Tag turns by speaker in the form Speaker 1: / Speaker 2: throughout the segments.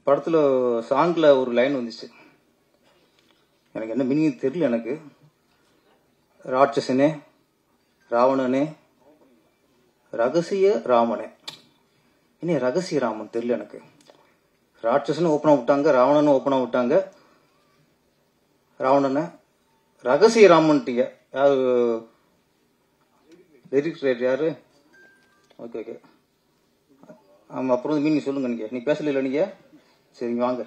Speaker 1: படத்தில் சாங்கில் ஒரு லைன் வந்துச்சு எனக்கு என்ன மீனிங் தெரியல எனக்கு ராட்சசனே ராவணனே ரகசிய ராமனே இனி ரகசிய ராமன் தெரியல எனக்கு ராட்சசனும் ஓப்பனாக விட்டாங்க ராவணனும் ஓப்பனாக விட்டாங்க ராவணனை ரகசிய ராமன்ட்டீங்க யாரு லிரிக்ஸ் ரைட் யாரு ஓகே ஓகே ஆமாம் அப்புறம் மீனிங் சொல்லுங்க நீங்கள் நீ பேசல நீங்கள் சரிங்க வாங்க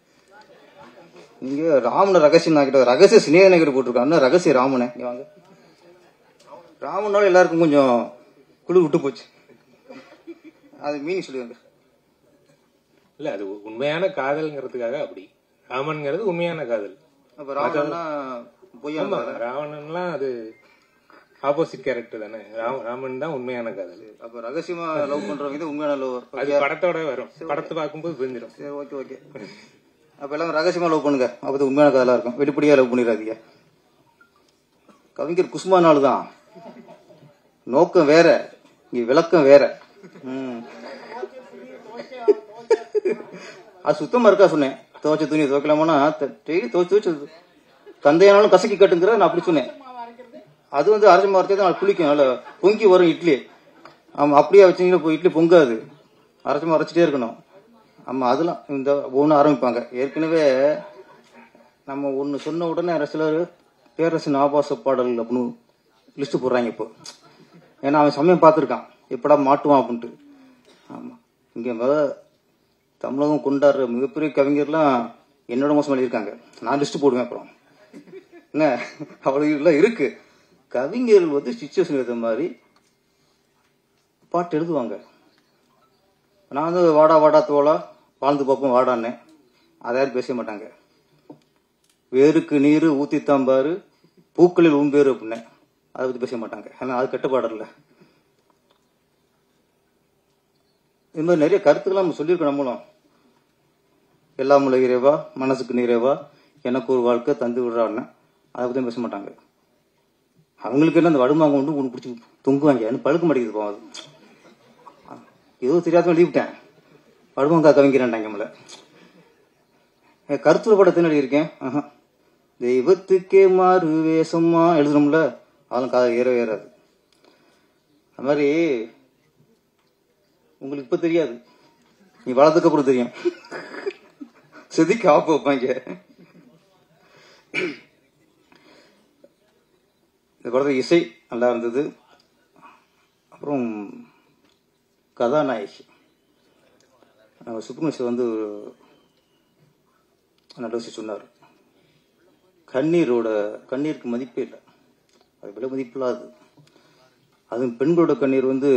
Speaker 1: நீங்க ராமனை ரகசியம் நான் கிட்ட ரகசிய சிநேகனை கிட்ட போட்டிருக்காங்க ரகசிய ராமனை நீ வாங்க ராமனால எல்லாருக்கும் கொஞ்சம் குழு விட்டு போச்சு அது மீனிங் சொல்லுங்க
Speaker 2: இல்ல அது உண்மையான காதல்ங்கிறதுக்காக அப்படி ராமன்ங்கிறது உண்மையான காதல்
Speaker 1: அப்ப ராமனா பொய்யா
Speaker 2: ஆமா ராவணன்லாம் அது ஆப்போசிட் கேரக்டர் தானே ராம- ராமன் தான் உண்மையான காதல்
Speaker 1: அப்ப ரகசியமா லவ் பண்றவங்க இது உண்மையான லவ்
Speaker 2: அது படத்தோட வரும் படத்தை பார்க்கும்போது புரிஞ்சிடும்
Speaker 1: சரி ஓகே ஓகே அப்ப எல்லாம் ரகசியமா லவ் பண்ணுங்க அப்பதான் உண்மையான காதலா இருக்கும் வெளிப்படையா லவ் பண்ணிடாதீங்க கவிஞர் குசுமானால தான் நோக்கம் வேற இங்க விளக்கம் வேற ம். அது சுத்தமா இருக்கா சொன்னேன் துவைச்ச துணி துவைக்கலாமான்னா டெய்லி துவைச்சு துவைச்சு தந்தையானாலும் கசக்கி கட்டுங்கிற நான் அப்படி சொன்னேன் அது வந்து அரைச்ச மரத்தே தான் புளிக்கும் நல்ல பொங்கி வரும் இட்லி ஆமா அப்படியே வச்சீங்கன்னா இப்போ இட்லி பொங்காது அரைச்சமா அரைச்சிட்டே இருக்கணும் ஆமா அதெல்லாம் இந்த ஒன்று ஆரம்பிப்பாங்க ஏற்கனவே நம்ம ஒன்று சொன்ன உடனே சிலர் பேரரசின் ஆபாச பாடல் அப்படின்னு லிஸ்ட் போடுறாங்க இப்போ ஏன்னா அவன் சமயம் பார்த்துருக்கான் எப்படா மாட்டுவான் அப்படின்ட்டு ஆமா இங்க முத தமிழகம் கொண்டாடுற மிகப்பெரிய கவிஞர்லாம் என்னோட மோசம் எழுதியிருக்காங்க நான் லிஸ்ட் போடுவேன் அப்புறம் என்ன அவ்வளவு எல்லாம் இருக்கு கவிஞர்கள் வந்து சுச்சுவேஷன் ஏற்ற மாதிரி பாட்டு எழுதுவாங்க நான் வந்து வாடா வாடா தோளா வாழ்ந்து பார்ப்போம் வாடான்னேன் அதை யாரும் பேச மாட்டாங்க வேருக்கு நீர் ஊத்தித்தாம்பாரு பூக்களில் ஊம்பேரு அப்படின்னேன் அதை பத்தி பேச மாட்டாங்க ஏன்னா அது கட்டுப்பாடல்ல இது மாதிரி நிறைய கருத்துக்கள் நம்ம சொல்லியிருக்கோம் நம்மளும் எல்லாம் உள்ள இறைவா மனசுக்கு நிறைவா எனக்கு ஒரு வாழ்க்கை தந்து விடுறான்னு அதை பத்தி பேச மாட்டாங்க அவங்களுக்கு என்ன அந்த வடுமாங்க கொண்டு ஒன்று பிடிச்சி தொங்குவாங்க எனக்கு பழுக்க மாட்டேங்குது போகும் அது ஏதோ தெரியாத எழுதிவிட்டேன் வடுமாங்கா கவிங்கிறான்டாங்க நம்மள கருத்துல படத்தை எழுதியிருக்கேன் ஆஹா. தெய்வத்துக்கே மாறு வேஷமா எழுதணும்ல அதெல்லாம் காது ஏற ஏறாது அது மாதிரி உங்களுக்கு இப்ப தெரியாது நீ வளர்ந்ததுக்கு அப்புறம் தெரியும் செதுக்கி ஆப்பு வைப்பாங்க இந்த படத்துல இசை நல்லா இருந்தது அப்புறம் கதாநாயகி நம்ம சுப்ரமணிய வந்து ஒரு நல்ல விஷயம் சொன்னார் கண்ணீரோட கண்ணீருக்கு மதிப்பே இல்லை அது விலை மதிப்பில்லாது அதுவும் பெண்களோட கண்ணீர் வந்து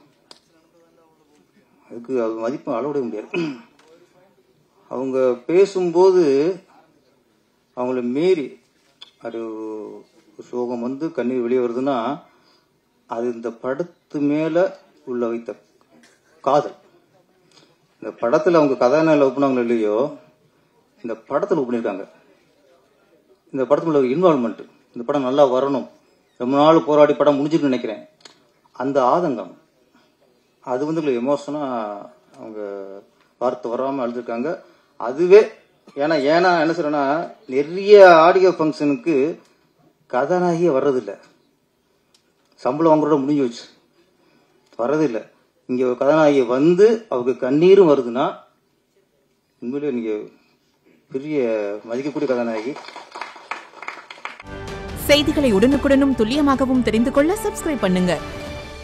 Speaker 1: அதுக்கு அது மதிப்பு அளவிட முடியாது அவங்க பேசும்போது அவங்கள மீறி அது ஒரு சோகம் வந்து கண்ணீர் வெளியே வருதுன்னா அது இந்த படத்து மேல உள்ள வைத்த காதல் இந்த படத்துல அவங்க கதாநாயகன் லவ் பண்ணாங்களோ இல்லையோ இந்த படத்துல லவ் பண்ணியிருக்காங்க இந்த படத்துல உள்ள இன்வால்மெண்ட் இந்த படம் நல்லா வரணும் ரொம்ப நாள் போராடி படம் முடிஞ்சுன்னு நினைக்கிறேன் அந்த ஆதங்கம் அது வந்து எமோஷனா அவங்க வார்த்தை வராம அழுதுருக்காங்க அதுவே ஏன்னா ஏன்னா என்ன சொல்றேன்னா நிறைய ஆடியோ ஃபங்க்ஷனுக்கு கதாநாயகியே வர்றதில்ல சம்பளம் வாங்குறத முடிஞ்சு வச்சு வர்றதில்ல இங்க ஒரு கதாநாயகி வந்து அவங்க கண்ணீரும் வருதுன்னா உண்மையிலே நீங்க பெரிய மதிக்கக்கூடிய கதாநாயகி
Speaker 3: செய்திகளை உடனுக்குடனும் துல்லியமாகவும் தெரிந்து கொள்ள சப்ஸ்கிரைப் பண்ணுங்க